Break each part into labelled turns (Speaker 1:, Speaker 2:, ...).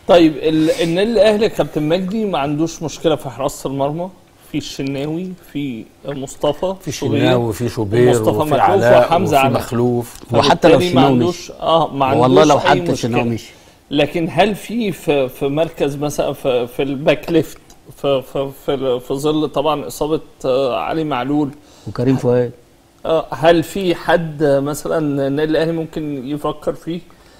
Speaker 1: طيب ال- النادي الاهلي كابتن مجدي ما عندوش مشكله في حراسه المرمى في الشناوي في مصطفى
Speaker 2: في
Speaker 1: شوبير،
Speaker 2: شناوي وفي شوبير
Speaker 1: ومصطفى
Speaker 2: وفي
Speaker 1: مخلوف
Speaker 2: علاء
Speaker 1: وحمزة
Speaker 2: وفي
Speaker 1: علاء.
Speaker 2: مخلوف
Speaker 3: وحتى لو
Speaker 1: فبالتالي ما
Speaker 3: الشناوي
Speaker 1: عندوش اه ما عندوش
Speaker 3: والله لو
Speaker 1: أي
Speaker 3: حتى
Speaker 1: مشكلة.
Speaker 3: الشناوي مشي
Speaker 1: لكن هل في في, في مركز مثلا في, في الباك ليفت في في في, في ظل طبعا اصابه آه، علي معلول
Speaker 3: وكريم فؤاد
Speaker 1: آه، هل في حد مثلا النادي الاهلي ممكن يفكر فيه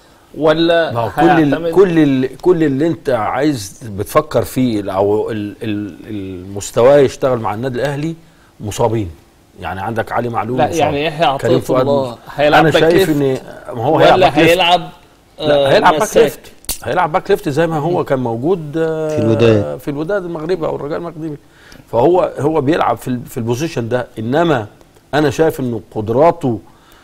Speaker 1: ولا
Speaker 2: ما هو كل ال
Speaker 1: هيعتمد-
Speaker 2: كل ال كل اللي انت عايز بتفكر فيه او ال- ال- المستوى يشتغل مع النادي الاهلي مصابين يعني عندك علي معلول
Speaker 1: لا
Speaker 2: مصاب.
Speaker 1: يعني يحيى عطية
Speaker 2: كريم فؤاد
Speaker 1: الله
Speaker 2: مصاب.
Speaker 1: هيلعب
Speaker 2: انا
Speaker 1: باك
Speaker 2: شايف
Speaker 1: ليفت
Speaker 2: ان ما هو هيلعب
Speaker 1: ولا
Speaker 2: باك ليفت
Speaker 1: هيلعب
Speaker 2: لا
Speaker 1: آه،
Speaker 2: هيلعب باك
Speaker 1: مساك؟
Speaker 2: ليفت هيلعب باك ليفت زي ما هو كان موجود آه،
Speaker 3: في الوداد.
Speaker 2: في الوداد المغربي او الرجاء المغربي فهو هو بيلعب في ال- في البوزيشن ده انما انا شايف انه قدراته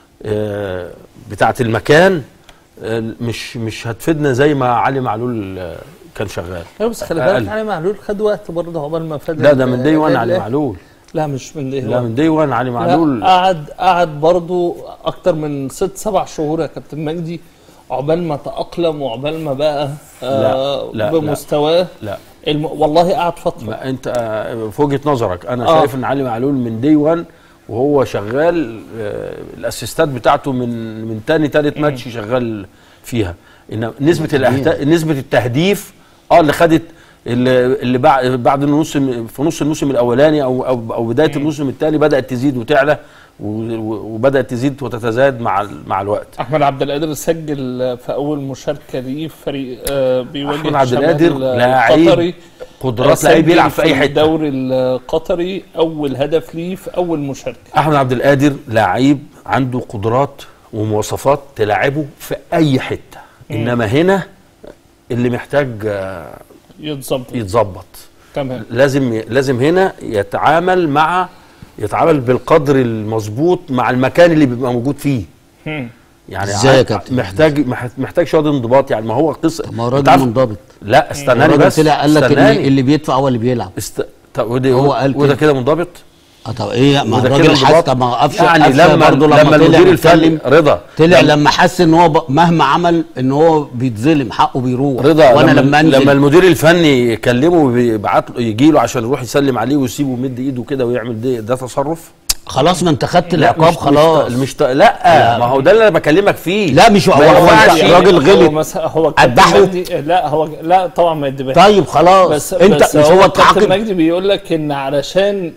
Speaker 2: آه، بتاعه المكان آه، مش مش هتفيدنا زي ما علي معلول آه، كان شغال
Speaker 1: لا بس خلي
Speaker 2: أقل.
Speaker 1: بالك علي معلول خد وقت برضه عقبال ما فاد
Speaker 2: لا ده من دي وان
Speaker 1: النادي
Speaker 2: علي
Speaker 1: الأهلي.
Speaker 2: معلول
Speaker 1: لا مش من دي
Speaker 2: لا من دي وان علي
Speaker 1: معلول
Speaker 2: معلول
Speaker 1: قعد قعد برضه اكتر من ست سبع شهور يا كابتن مجدي عقبال ما تأقلم وعقبال ما بقى آه
Speaker 2: لا، لا.
Speaker 1: بمستواه
Speaker 2: لا
Speaker 1: الم... والله قعد فتره
Speaker 2: ما انت آه، في وجهه نظرك انا
Speaker 1: آه.
Speaker 2: شايف ان علي معلول من دي 1 وهو شغال آه، الاسيستات بتاعته من من تاني تالت ماتش شغال فيها ان نسبه الأهدا... نسبه التهديف اه اللي خدت اللي, اللي بعد بعد النص في نص الموسم الاولاني او او, أو بدايه الموسم الثاني بدات تزيد وتعلى و- و- وبدات تزيد وتتزايد مع ال- مع الوقت
Speaker 1: احمد عبد القادر سجل في اول مشاركه ليه في فريق آه بيواجه
Speaker 2: احمد عبد
Speaker 1: شمال
Speaker 2: القادر
Speaker 1: القطري.
Speaker 2: لاعب قدرات لعيب
Speaker 1: سجل
Speaker 2: يلعب في اي حته
Speaker 1: الدوري القطري اول هدف ليه في اول مشاركه
Speaker 2: احمد عبد القادر لعيب عنده قدرات ومواصفات تلعبه في اي حته انما هنا اللي محتاج آه،
Speaker 1: يتظبط
Speaker 2: يتظبط
Speaker 1: تمام
Speaker 2: لازم لازم هنا يتعامل مع يتعامل بالقدر المظبوط مع المكان اللي بيبقى موجود فيه
Speaker 1: هم.
Speaker 2: يعني
Speaker 3: إزاي يا
Speaker 2: ع-
Speaker 3: كابتن؟
Speaker 2: محتاج مح- محتاج شويه انضباط يعني ما هو قصه
Speaker 3: طب ما هو
Speaker 2: أنت
Speaker 3: راجل
Speaker 2: عارف-
Speaker 3: منضبط
Speaker 2: لا استناني
Speaker 3: الراجل
Speaker 2: بس
Speaker 3: طلع قال لك اللي,
Speaker 2: استناني.
Speaker 3: اللي بيدفع هو اللي بيلعب
Speaker 2: است... طب ودي
Speaker 3: هو قال
Speaker 2: وده
Speaker 3: كده.
Speaker 2: كده منضبط
Speaker 3: اه طب ايه ما
Speaker 2: وده كده
Speaker 3: الراجل حس
Speaker 2: انضباط.
Speaker 3: طب ما قفش
Speaker 2: يعني
Speaker 3: قفشة
Speaker 2: لما
Speaker 3: برضه
Speaker 2: لما
Speaker 3: طلع
Speaker 2: المدير الفني
Speaker 3: يتكلم،
Speaker 2: رضا
Speaker 3: طلع لما حس ان هو ب... مهما عمل ان هو بيتظلم حقه بيروح
Speaker 2: رضا
Speaker 3: وانا
Speaker 2: لما,
Speaker 3: لما انزل
Speaker 2: لما المدير الفني يكلمه ويبعت له يجي له عشان يروح يسلم عليه ويسيبه ويمد ايده كده ويعمل ده, ده تصرف
Speaker 3: خلاص ما انت خدت
Speaker 2: لا،
Speaker 3: العقاب
Speaker 2: مش-
Speaker 3: خلاص
Speaker 2: مش مش لا, لا ما هو ده اللي انا بكلمك فيه
Speaker 3: لا مش هو
Speaker 2: ما
Speaker 3: هو
Speaker 2: ينفعش.
Speaker 3: انت الراجل
Speaker 1: هو
Speaker 3: غلط
Speaker 1: مثلا هو كابتن
Speaker 3: أذبحه؟
Speaker 1: مجدي لا هو لا طبعا ما يدبحش
Speaker 3: طيب خلاص
Speaker 1: بس
Speaker 3: انت
Speaker 1: بس
Speaker 3: مش هو
Speaker 1: كابتن
Speaker 3: اتعاقب
Speaker 1: مجدي بيقول لك ان علشان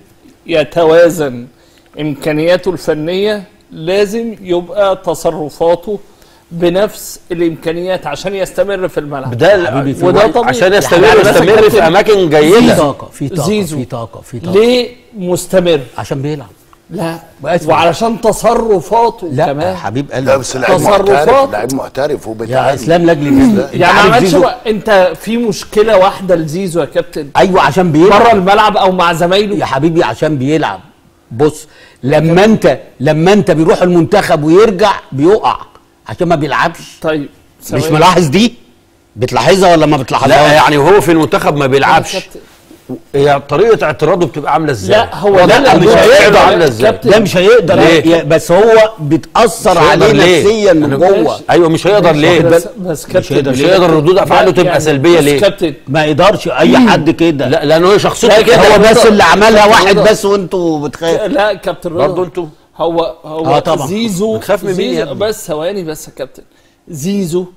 Speaker 1: يتوازن امكانياته الفنيه لازم يبقى تصرفاته بنفس الامكانيات عشان يستمر في الملعب
Speaker 2: ده
Speaker 3: حبيبي في
Speaker 1: وده
Speaker 3: وقت-
Speaker 1: طبيعي
Speaker 2: عشان
Speaker 1: يا
Speaker 2: يستمر
Speaker 1: حبيبي، بس
Speaker 2: يستمر في
Speaker 1: كابتن
Speaker 2: اماكن
Speaker 3: في
Speaker 2: جيده
Speaker 3: طاقه في طاقه
Speaker 1: زيزو.
Speaker 3: في طاقه في طاقه
Speaker 1: ليه مستمر
Speaker 3: عشان بيلعب
Speaker 1: لا
Speaker 3: وأسف.
Speaker 1: وعلشان تصرفاته
Speaker 3: لا
Speaker 1: كمان
Speaker 3: حبيب قلبي
Speaker 4: لا بس لعيب
Speaker 1: تصرفات.
Speaker 4: محترف لعيب محترف
Speaker 3: يا
Speaker 4: وبيتعامل
Speaker 3: اسلام لاجل مين انت
Speaker 1: يعني ما
Speaker 3: عارف
Speaker 1: عملش
Speaker 3: زيزو
Speaker 1: و... انت في مشكله واحده لزيزو يا كابتن
Speaker 3: ايوه عشان
Speaker 1: بره
Speaker 3: بيلعب
Speaker 1: الملعب او مع زمايله
Speaker 3: يا حبيبي عشان بيلعب بص لما انت لما انت بيروح المنتخب ويرجع بيقع عشان ما بيلعبش
Speaker 1: طيب
Speaker 3: مش
Speaker 1: ثواني.
Speaker 3: ملاحظ دي بتلاحظها ولا ما بتلاحظهاش
Speaker 2: لا يعني وهو في المنتخب ما بيلعبش
Speaker 1: كابتن.
Speaker 2: هي طريقه اعتراضه بتبقى عامله ازاي
Speaker 1: لا هو
Speaker 3: لا،
Speaker 1: ده
Speaker 3: لا،
Speaker 1: اللي
Speaker 3: مش
Speaker 1: بيقول-
Speaker 3: هيقدر
Speaker 2: عاملة ازاي؟
Speaker 1: كابتن،
Speaker 3: ده مش هيقدر
Speaker 2: ليه؟
Speaker 3: ي- بس هو بتاثر
Speaker 2: مش هيقدر
Speaker 3: عليه
Speaker 2: ليه؟
Speaker 3: نفسيا من
Speaker 2: أنا
Speaker 3: جوه
Speaker 1: ماشي.
Speaker 2: ايوه مش هيقدر ليه
Speaker 1: بس بس كابتن
Speaker 3: هيقدر
Speaker 2: مش
Speaker 3: ليه؟
Speaker 2: هيقدر ردود افعاله
Speaker 1: لا،
Speaker 2: تبقى
Speaker 1: يعني
Speaker 2: سلبيه
Speaker 1: بس
Speaker 2: ليه
Speaker 1: كابتن
Speaker 3: ما يقدرش اي حد كده
Speaker 2: لا لان هو شخصيته
Speaker 1: لا،
Speaker 2: كده
Speaker 3: هو بس اللي عملها واحد
Speaker 1: رضا.
Speaker 3: بس وانتوا بتخافوا
Speaker 1: لا كابتن رضا
Speaker 2: برضه انتوا
Speaker 1: هو هو
Speaker 3: آه طبعا.
Speaker 1: زيزو
Speaker 2: بتخاف من مين يا
Speaker 1: زيزو
Speaker 2: ابني؟
Speaker 1: بس ثواني بس يا كابتن زيزو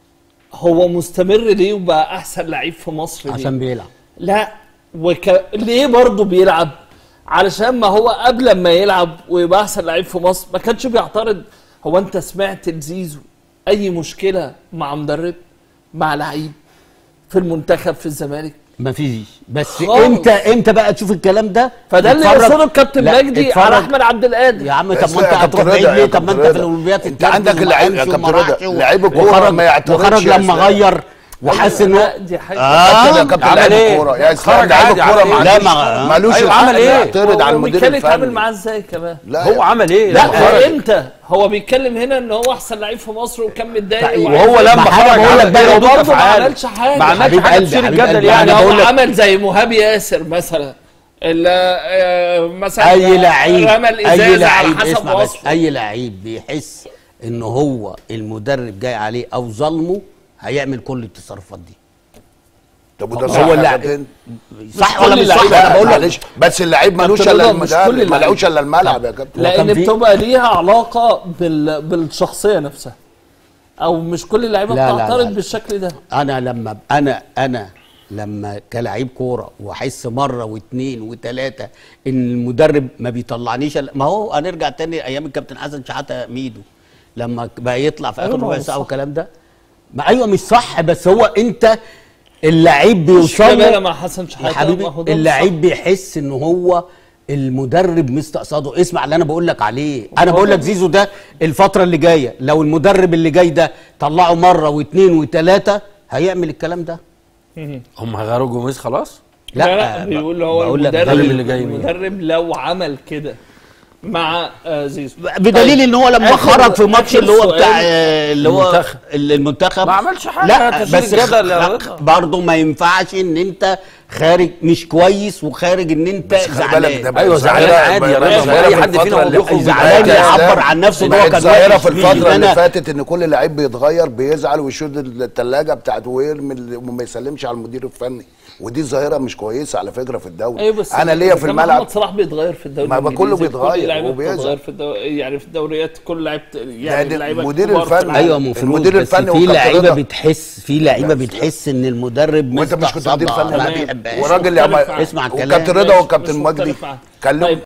Speaker 1: هو مستمر ليه وبقى احسن لعيب في مصر ليه؟
Speaker 3: عشان بيلعب
Speaker 1: لا وك... ليه برضه بيلعب علشان ما هو قبل ما يلعب ويبقى احسن لعيب في مصر ما كانش بيعترض هو انت سمعت لزيزو اي مشكله مع مدرب مع لعيب في المنتخب في الزمالك
Speaker 3: ما فيش بس
Speaker 1: خالص.
Speaker 3: امتى امتى بقى تشوف الكلام ده
Speaker 1: فده اللي
Speaker 3: اتفرج-
Speaker 1: يقصده الكابتن
Speaker 3: لا،
Speaker 1: مجدي
Speaker 3: اتفرج.
Speaker 1: على احمد عبد القادر
Speaker 3: يا عم طب
Speaker 4: اسمع
Speaker 3: ما انت
Speaker 4: يا كابتن
Speaker 3: هتروح بعيد
Speaker 4: رضا، يا
Speaker 3: ليه طب ما
Speaker 4: كابتن
Speaker 3: انت في
Speaker 4: رضا.
Speaker 3: الاولمبياد
Speaker 4: انت
Speaker 3: اتكلم
Speaker 4: عندك
Speaker 3: وما
Speaker 4: اللعيب يا
Speaker 3: قامش
Speaker 4: كابتن
Speaker 3: وما
Speaker 4: رضا،
Speaker 3: راحش و-
Speaker 4: لعيب الكورة
Speaker 3: وخرج-
Speaker 4: ما يعترضش
Speaker 3: وخرج
Speaker 4: يا
Speaker 3: لما
Speaker 4: اسلام.
Speaker 3: غير وحس ان
Speaker 1: لا
Speaker 3: هو
Speaker 1: دي حاجه
Speaker 4: كابتن يا
Speaker 3: اه
Speaker 4: كابتن
Speaker 2: عمل
Speaker 4: لعيب
Speaker 2: ايه؟
Speaker 4: الكورة يا اسلام
Speaker 2: خرج
Speaker 4: لعيب
Speaker 2: عادي،
Speaker 4: الكورة
Speaker 2: عمل
Speaker 4: ما
Speaker 2: ايه؟
Speaker 3: لا،
Speaker 4: عندوش
Speaker 3: ما-
Speaker 4: مالوش
Speaker 2: أيوة،
Speaker 4: الحق
Speaker 2: عمل
Speaker 4: انه
Speaker 2: ايه؟
Speaker 4: يعترض على
Speaker 1: هو
Speaker 4: المدير
Speaker 1: بيتكلم يتعامل
Speaker 4: الفني
Speaker 1: معاه ازاي كمان
Speaker 4: لا
Speaker 2: هو عمل ايه
Speaker 1: لا
Speaker 2: لما خرج؟
Speaker 1: امتى هو بيتكلم هنا ان هو احسن لعيب في مصر وكان متضايق
Speaker 3: طيب،
Speaker 1: وعايز-
Speaker 2: وهو لما
Speaker 3: ما حاجة
Speaker 2: خرج
Speaker 3: بقول لك
Speaker 2: عمل
Speaker 3: بقى
Speaker 2: ايه
Speaker 3: ردود
Speaker 2: ردود
Speaker 1: برضه ما
Speaker 2: افعال
Speaker 1: عملش حاجه
Speaker 2: ما عملش
Speaker 3: حبيب
Speaker 2: حاجه
Speaker 3: قلبي،
Speaker 2: تثير
Speaker 3: حبيب
Speaker 2: الجدل
Speaker 3: قلبي.
Speaker 2: يعني
Speaker 3: أنا
Speaker 1: هو
Speaker 3: بقول لك-
Speaker 1: عمل زي مهاب ياسر مثلا اللي آه، مثلا
Speaker 3: اي لعيب
Speaker 1: رمى
Speaker 3: اي
Speaker 1: الازازه على
Speaker 3: لعيب
Speaker 1: حسب
Speaker 3: اسمع بس
Speaker 1: وصفه
Speaker 3: اي لعيب بيحس ان هو المدرب جاي عليه او ظلمه هيعمل كل التصرفات دي
Speaker 4: طب وده
Speaker 3: هو
Speaker 4: صح يا
Speaker 3: اللاعب-
Speaker 4: كابتن؟
Speaker 3: صح
Speaker 1: كل
Speaker 3: ولا مش صح
Speaker 1: اللعيبة.
Speaker 3: انا
Speaker 4: لا
Speaker 3: بقول لك
Speaker 4: معلش بس اللعيب ملوش
Speaker 1: كابتن
Speaker 4: الا
Speaker 1: رضا مش كل
Speaker 4: المدرب
Speaker 1: اللعيبة.
Speaker 4: ملوش الا الملعب يا كابتن
Speaker 3: لا.
Speaker 1: لان
Speaker 3: كان في-
Speaker 1: بتبقى ليها علاقه بال... بالشخصيه نفسها او مش كل اللعيبه
Speaker 3: لا، لا،
Speaker 1: بتعترض
Speaker 3: لا.
Speaker 1: بالشكل ده
Speaker 3: انا لما انا انا لما كلاعب كوره واحس مره واثنين وثلاثه ان المدرب ما بيطلعنيش إلا- ما هو هنرجع تاني ايام الكابتن حسن شحاته ميدو لما بقى يطلع في
Speaker 1: أيوة،
Speaker 3: اخر
Speaker 1: ما هو
Speaker 3: ربع ساعه
Speaker 1: صح.
Speaker 3: والكلام ده ما ايوه مش صح بس هو انت اللعيب بيوصل
Speaker 1: مشكله
Speaker 3: له-
Speaker 1: مع حسن
Speaker 3: يا
Speaker 1: شحاته
Speaker 3: حبيبي
Speaker 1: ما هو ده
Speaker 3: اللعيب بيحس ان هو المدرب مستقصده اسمع اللي انا بقول لك عليه انا بقول لك زيزو ده الفتره اللي جايه لو المدرب اللي جاي ده طلعه مره واثنين وثلاثه هيعمل الكلام ده
Speaker 2: هم هيغيروا جوميز خلاص
Speaker 1: لا لا, لا بيقول هو
Speaker 3: بقول لك
Speaker 1: المدرب
Speaker 2: المدرب اللي جاي مين؟
Speaker 1: المدرب لو عمل كده مع آه زيزو
Speaker 3: بدليل ان هو لما
Speaker 1: آخر-
Speaker 3: خرج في ماتش
Speaker 1: آخر
Speaker 3: اللي هو
Speaker 1: سؤال.
Speaker 3: بتاع آه، اللي هو
Speaker 2: المنتخب.
Speaker 3: المنتخب
Speaker 2: ما عملش حاجة،
Speaker 3: لا
Speaker 2: تشغيل
Speaker 3: بس
Speaker 2: الجدل يا
Speaker 3: خ-
Speaker 2: رضا.
Speaker 3: برضه ما ينفعش ان انت خارج مش كويس وخارج ان انت
Speaker 4: بس خلي بالك
Speaker 3: زعلان
Speaker 4: ده بقى
Speaker 2: أيوة، زعلان
Speaker 4: ظاهرة-
Speaker 2: عادي يا
Speaker 4: بقى
Speaker 2: رضا،
Speaker 4: ظاهرة
Speaker 2: أي
Speaker 4: في
Speaker 2: حد فينا
Speaker 4: الفترة
Speaker 2: هو
Speaker 4: اللي-
Speaker 2: بيخرج
Speaker 3: زعلان
Speaker 4: بقت
Speaker 3: يعبر عن نفسه ان هو
Speaker 4: بقت
Speaker 3: كان
Speaker 4: ظاهرة
Speaker 3: وحش
Speaker 4: في
Speaker 3: فيه.
Speaker 4: الفترة اللي
Speaker 3: أنا-
Speaker 4: فاتت ان كل لعيب بيتغير بيزعل ويشد الثلاجة بتاعته ويرمي ال- وما يسلمش على المدير الفني ودي ظاهرة مش كويسة على فكرة في الدوري
Speaker 1: ايوه بس
Speaker 4: انا ليا في
Speaker 1: كان
Speaker 4: الملعب
Speaker 1: محمد صلاح بيتغير في الدوري
Speaker 4: ما بقى كله
Speaker 1: الإنجليزي،
Speaker 4: بيتغير
Speaker 1: كل اللعيبة
Speaker 4: وبيزعل.
Speaker 1: بتتغير في الدو... يعني في الدوريات كل لعيبه
Speaker 4: ده-
Speaker 1: يعني
Speaker 4: ده
Speaker 1: اللعيبه
Speaker 4: المدير
Speaker 1: الكبار في
Speaker 4: الفني.
Speaker 1: العالم.
Speaker 3: ايوه المفروض
Speaker 4: المدير
Speaker 3: بس
Speaker 4: الفني
Speaker 3: في
Speaker 4: وكابتن
Speaker 3: لعيبه
Speaker 4: رضا.
Speaker 3: بتحس في لعيبه بتحس ان المدرب
Speaker 4: وانت مش كنت مدير
Speaker 3: مستقصدها،
Speaker 4: فني
Speaker 3: ما
Speaker 1: تمام.
Speaker 3: بيحبهاش
Speaker 4: والراجل اللي
Speaker 1: مختلف
Speaker 4: عمل-
Speaker 1: معاك.
Speaker 3: اسمع الكلام
Speaker 4: وكابتن رضا
Speaker 1: ماشي،
Speaker 4: وكابتن
Speaker 1: مش
Speaker 4: مجدي
Speaker 1: مختلف معاك.
Speaker 4: كلموا
Speaker 1: طيب